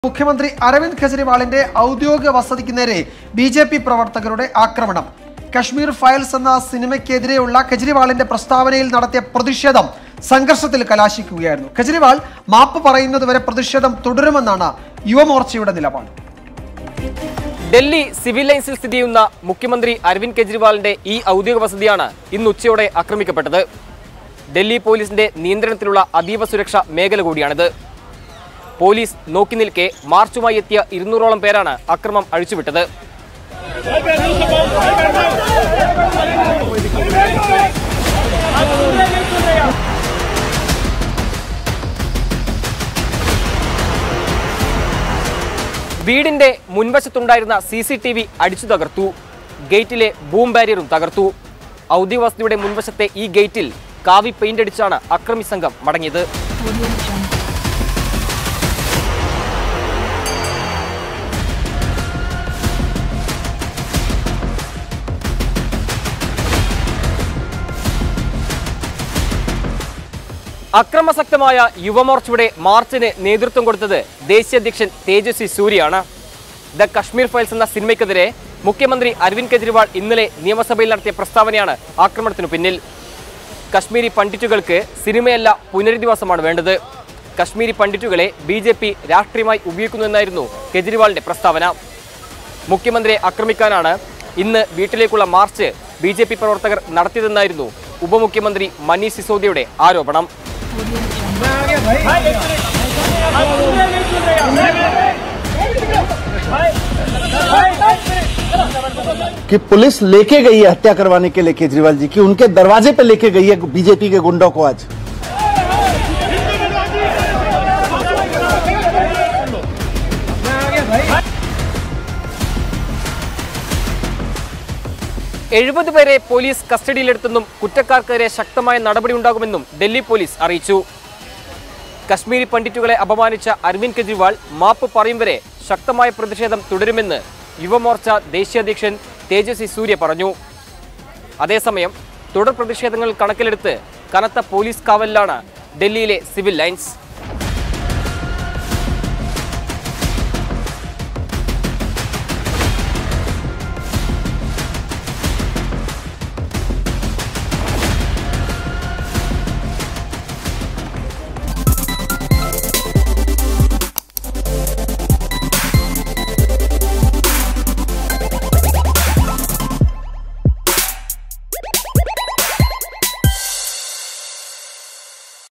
മുഖ്യമന്ത്രി അരവിന്ദ് കെജ്രിവാളിന്റെ ഔദ്യോഗിക വസതിക്ക് നേരെ ബി ജെ പി പ്രവർത്തകരുടെ ആക്രമണം കശ്മീർ ഫയൽസ് എന്ന സിനിമയ്ക്കെതിരെയുള്ള കെജ്രിവാളിന്റെ പ്രസ്താവനയിൽ നടത്തിയ പ്രതിഷേധം സംഘർഷത്തിൽ കലാശിക്കുകയായിരുന്നു കെജ്രിവാൾ മാപ്പ് പറയുന്നതുവരെ പ്രതിഷേധം തുടരുമെന്നാണ് യുവമോർച്ചയുടെ നിലപാട് ഡൽഹി സിവിൽ ലൈൻസിൽ സ്ഥിതി ചെയ്യുന്ന മുഖ്യമന്ത്രി അരവിന്ദ് കെജ്രിവാളിന്റെ ഈ ഔദ്യോഗിക വസതിയാണ് ഇന്ന് ഉച്ചയോടെ ആക്രമിക്കപ്പെട്ടത് ഡൽഹി പോലീസിന്റെ നിയന്ത്രണത്തിലുള്ള അതീവ സുരക്ഷ മേഖല കൂടിയാണിത് പോലീസ് നോക്കി നിൽക്കെ മാർച്ചുമായി എത്തിയ ഇരുന്നൂറോളം പേരാണ് അക്രമം അഴിച്ചുവിട്ടത് വീടിന്റെ മുൻവശത്തുണ്ടായിരുന്ന സി സി ടി വി അടിച്ചു തകർത്തു ഗേറ്റിലെ ബൂം ബാരിയറും തകർത്തു ഔദ്യോഗിക വസതിയുടെ മുൻവശത്തെ ഈ ഗേറ്റിൽ കാവി പെയിന്റ് അടിച്ചാണ് അക്രമി സംഘം മടങ്ങിയത് അക്രമസക്തമായ യുവമോർച്ചയുടെ മാർച്ചിന് നേതൃത്വം കൊടുത്തത് ദേശീയ അധ്യക്ഷൻ തേജസ്വി സൂര്യയാണ് ദ കശ്മീർ ഫയൽസ് എന്ന സിനിമയ്ക്കെതിരെ മുഖ്യമന്ത്രി അരവിന്ദ് കെജ്രിവാൾ ഇന്നലെ നിയമസഭയിൽ നടത്തിയ പ്രസ്താവനയാണ് ആക്രമണത്തിനു പിന്നിൽ കശ്മീരി പണ്ഡിറ്റുകൾക്ക് സിനിമയല്ല പുനരധിവാസമാണ് വേണ്ടത് കശ്മീരി പണ്ഡിറ്റുകളെ ബി ജെ പി രാഷ്ട്രീയമായി ഉപയോഗിക്കുന്നുവെന്നായിരുന്നു കെജ്രിവാളിന്റെ പ്രസ്താവന മുഖ്യമന്ത്രിയെ ആക്രമിക്കാനാണ് ഇന്ന് വീട്ടിലേക്കുള്ള മാർച്ച് ബി ജെ പി പ്രവർത്തകർ നടത്തിയതെന്നായിരുന്നു ഉപമുഖ്യമന്ത്രി മനീഷ് സിസോദിയുടെ ആരോപണം कि पुलिस लेके गई है हत्या करवाने के लिए केजरीवाल जी की उनके दरवाजे पे लेके गई है बीजेपी के गुंडों को आज എഴുപത് പേരെ പോലീസ് കസ്റ്റഡിയിലെടുത്തെന്നും കുറ്റക്കാർക്കെതിരെ ശക്തമായ നടപടിയുണ്ടാകുമെന്നും ഡൽഹി പോലീസ് അറിയിച്ചു കശ്മീരി പണ്ഡിറ്റുകളെ അപമാനിച്ച അരവിന്ദ് കെജ്രിവാൾ മാപ്പ് പറയും വരെ ശക്തമായ പ്രതിഷേധം തുടരുമെന്ന് യുവമോർച്ച ദേശീയ അധ്യക്ഷൻ തേജസ്വി സൂര്യ പറഞ്ഞു അതേസമയം തുടർ പ്രതിഷേധങ്ങൾ കണക്കിലെടുത്ത് കനത്ത പോലീസ് കാവലിലാണ് ഡൽഹിയിലെ സിവിൽ ലൈൻസ്